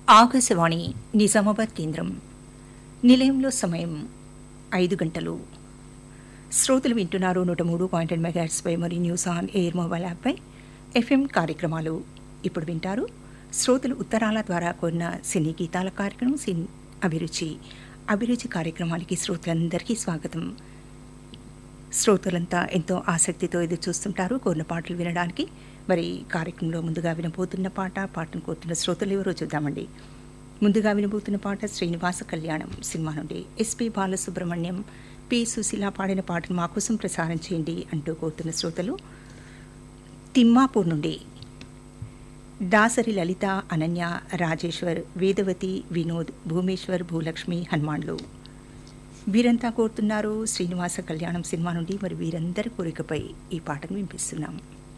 ఆకాశవాణి నిజామాబాద్ కేంద్రం నిలయంలో సమయం ఐదు గంటలు శ్రోతలు వింటున్నారు నూట మూడు పాయింట్ రెండు మెగాట్స్పై మరియు న్యూస్ ఆన్ ఎయిర్ మొబైల్ యాప్పై ఎఫ్ఎం కార్యక్రమాలు ఇప్పుడు వింటారు శ్రోతలు ఉత్తరాల ద్వారా కొన్న సినీ గీతాల కార్యక్రమం సిన్ అభిరుచి అభిరుచి కార్యక్రమాలకి శ్రోతలందరికీ స్వాగతం శ్రోతలంతా ఎంతో ఆసక్తితో ఎదురు చూస్తుంటారు కోరిన పాటలు వినడానికి మరి కార్యక్రమంలో ముందుగా వినబోతున్న పాట పాటను కోరుతున్న శ్రోతలు ఎవరో చూద్దామండి ముందుగా వినబోతున్న పాట శ్రీనివాస కళ్యాణం సినిమా నుండి ఎస్పి బాలసుబ్రహ్మణ్యం పి సుశీల పాడిన పాటను మా కోసం ప్రసారం చేయండి అంటూ కోరుతున్న శ్రోతలు తిమ్మాపూర్ నుండి దాసరి లలిత అనన్య రాజేశ్వర్ వేదవతి వినోద్ భూమేశ్వర్ భూలక్ష్మి హనుమాన్లు వీరంతా కోరుతున్నారు శ్రీనివాస కళ్యాణం సినిమా నుండి మరి వీరందరి కోరికపై ఈ పాటను వినిపిస్తున్నాం